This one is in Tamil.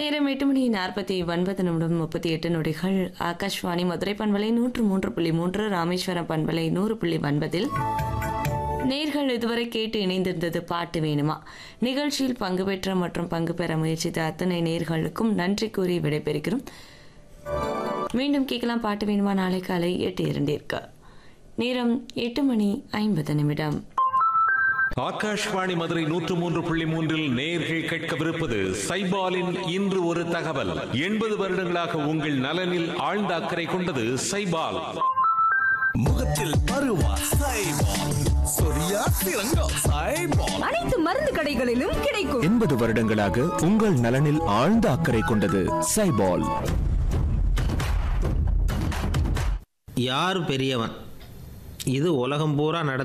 நேரம் எட்டு மணி நாற்பத்தி ஒன்பது நிமிடம் முப்பத்தி எட்டு நொடிகள் ஆகாஷ்வாணி மதுரை பண்பலை நூற்று மூன்று புள்ளி மூன்று ராமேஸ்வரம் பண்பலை நூறு புள்ளி ஒன்பதில் நேர்கள் இதுவரை கேட்டு இணைந்திருந்தது பாட்டு வேணுமா நிகழ்ச்சியில் பங்கு பெற்ற மற்றும் பங்கு பெற முயற்சித்த அத்தனை நேர்களுக்கும் நன்றி கூறி விடைபெறுகிறோம் மீண்டும் கேட்கலாம் பாட்டு வேணுமா நாளை காலை எட்டு இரண்டிற்கு நேரம் எட்டு மணி ஐம்பது நிமிடம் ஆகாஷ்வாணி மதுரை நூற்று மூன்று புள்ளி மூன்றில் நேர்கள் கேட்கவிருப்பது சைபாலின் இன்று ஒரு தகவல் எண்பது வருடங்களாக உங்கள் நலனில் ஆழ்ந்த அக்கறை கொண்டது சைபால் முகத்தில் பருவா சைபால் சொரியா சிறங்கோ சைபால் அனைத்து மருந்து கடைகளிலும் கிடைக்கும் எண்பது வருடங்களாக உங்கள் நலனில் ஆழ்ந்த அக்கறை கொண்டது சைபால் யார் பெரியவன் இது உலகம் பூரா நட